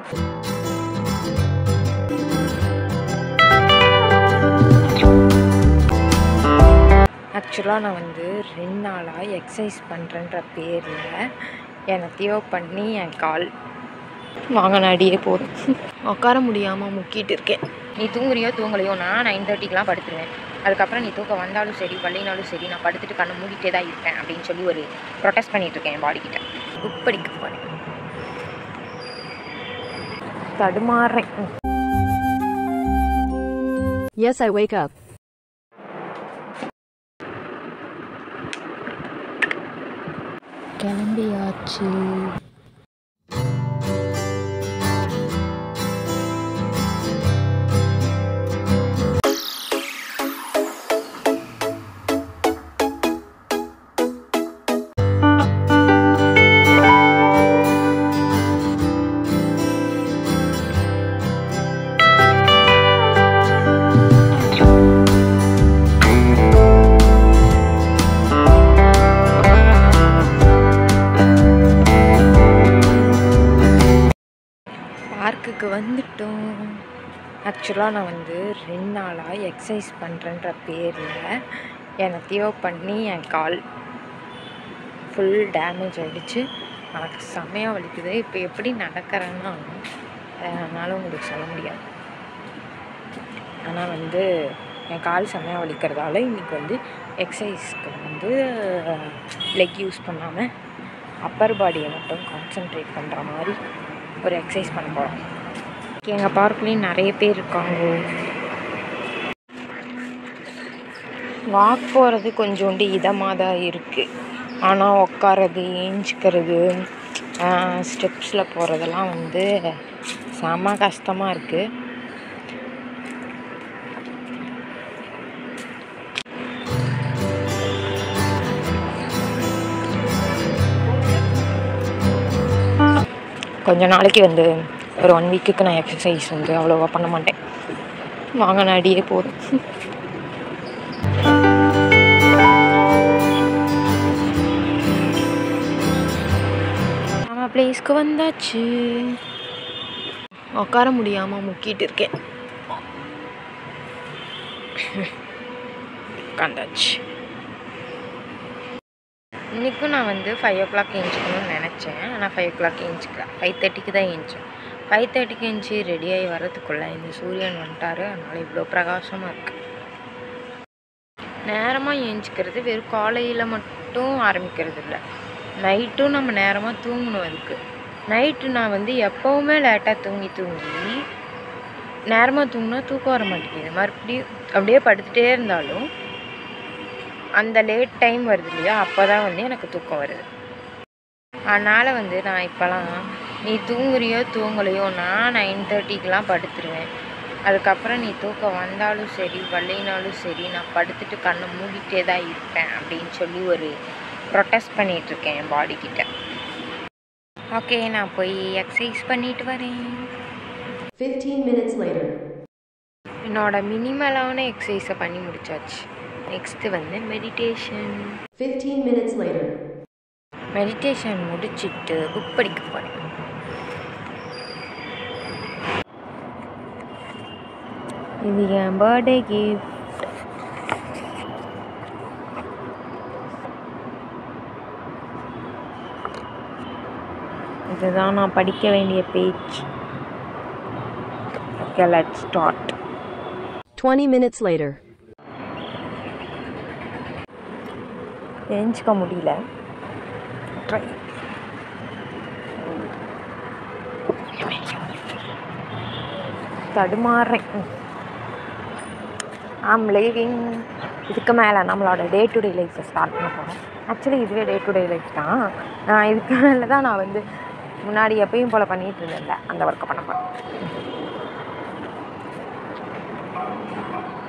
ஆக்சுவலாக நான் வந்து ரெண்டு நாளாக எக்ஸசைஸ் பண்ணுறேன்ற பேரில் என்னை தியோ பண்ணி என் கால் வாங்கின அடியே போதும் உட்கார முடியாமல் முக்கிட்டு இருக்கேன் நீ தூங்குறியோ தூங்கலையோ நான் நைன் தேர்ட்டிக்கெலாம் படுத்துருவேன் அதுக்கப்புறம் நீ தூக்கம் வந்தாலும் சரி வரலைனாலும் சரி நான் படுத்துட்டு கண்ணை மூடிட்டே தான் இருப்பேன் அப்படின்னு சொல்லி ஒரு ப்ரொடெஸ்ட் பண்ணிட்டு இருக்கேன் என் பாடிக்கிட்ட புக் படிக்க போகிறேன் தடுமாறுறேன் ம். Yes, I wake up. கிளம்பியாச்சு பார்க்குக்கு வந்துட்டோம் ஆக்சுவலாக நான் வந்து ரெண்டு நாளாக எக்ஸசைஸ் பண்ணுறேன்ற பேரில் என்னை தியோ பண்ணி என் கால் ஃபுல் டேமேஜ் ஆகிடுச்சு எனக்கு செம்மையாக வலிக்குது இப்போ எப்படி நடக்கிறேன்னா என்னால் உங்களுக்கு சொல்ல முடியாது ஆனால் வந்து என் கால் செம்மையாக வலிக்கிறதால இன்றைக்கி வந்து எக்ஸசைஸ்க்கு வந்து லெக் யூஸ் பண்ணாமல் அப்பர் பாடியை மட்டும் கான்சென்ட்ரேட் பண்ணுற மாதிரி ஒரு எக்ஸசைஸ் பண்ண போகிறோம் எங்கள் பார்க்லேயும் நிறைய பேர் இருக்காங்க வாக் போகிறது கொஞ்சோண்டு இதமாக தான் இருக்குது ஆனால் உட்காறது ஏஞ்சிக்கிறது ஸ்டெப்ஸில் போகிறதெல்லாம் வந்து செம கஷ்டமாக இருக்குது கொஞ்ச நாளைக்கு வந்து ஒரு ஒன் வீக்குக்கு நான் எக்ஸசைஸ் வந்து அவ்வளோவா பண்ண மாட்டேன் வாங்கின அடியே போதும் நம்ம பிளேஸ்க்கு வந்தாச்சு உட்கார முடியாமல் முக்கிட்டு இருக்கேன் உட்காந்தாச்சு இன்றைக்கும் நான் வந்து ஃபைவ் ஓ கிளாக் ஏஞ்சிக்கணும்னு நினச்சேன் ஆனால் ஃபைவ் ஓ கிளாக் ஏஞ்சிக்கல ஃபைவ் தேர்ட்டிக்கு தான் ஏஞ்சேன் ஃபைவ் தேர்ட்டிக்கு ஏஞ்சி ரெடியாகி வரதுக்குள்ளே இந்த சூரியன் வந்துட்டாரு அதனால் இவ்வளோ பிரகாசமாக இருக்குது நேரமாக ஏஞ்சிக்கிறது வெறும் காலையில் மட்டும் ஆரம்பிக்கிறது இல்லை நைட்டும் நம்ம நேரமாக தூங்கணும் அதுக்கு நைட்டு நான் வந்து எப்போவுமே லேட்டாக தூங்கி தூங்கி நேரமாக தூங்கினா தூக்கம் வர மாட்டேங்குது மறுபடியும் அப்படியே படுத்துகிட்டே இருந்தாலும் அந்த லேட் டைம் வருது இல்லையா அப்போ தான் வந்து எனக்கு தூக்கம் வருது அதனால் வந்து நான் இப்போலாம் நீ தூங்குறியோ தூங்கலையோ நான் நைன் தேர்ட்டிக்கெலாம் படுத்துருவேன் அதுக்கப்புறம் நீ தூக்கம் வந்தாலும் சரி வரலைனாலும் சரி நான் படுத்துட்டு கண்ணை மூடிட்டே தான் இருப்பேன் அப்படின்னு சொல்லி ஒரு ப்ரொட்டஸ்ட் பண்ணிகிட்ருக்கேன் என் பாடிக்கிட்ட ஓகே நான் போய் எக்ஸசைஸ் பண்ணிட்டு வரேன் 15 minutes later. என்னோட மினிமலான எக்ஸசைஸை பண்ணி முடிச்சாச்சு நெக்ஸ்ட்டு வந்து மெடிடேஷன் 15 minutes later. மெடிடேஷன் முடிச்சிட்டு புக் படிக்க போகிறேன் இது என் பர்த்டே கிஃப்ட் இதுதான் நான் படிக்க வேண்டிய page okay let start 20 minutes later. தெரிஞ்சுக்க முடியல ட்ரை தடுமாறுறேன் ஆம் லிவிங் இதுக்கு மேலே நம்மளோட டே டு டே லைஃப்பை ஸ்டார்ட் பண்ண போகிறோம் ஆக்சுவலி இதுவே டே டு டே லைஃப் தான் நான் இதுக்கு மேலே தான் நான் வந்து முன்னாடி எப்பயும் போல் பண்ணிகிட்டு இருந்தேன்ல அந்த ஒர்க்கை பண்ண போகிறேன்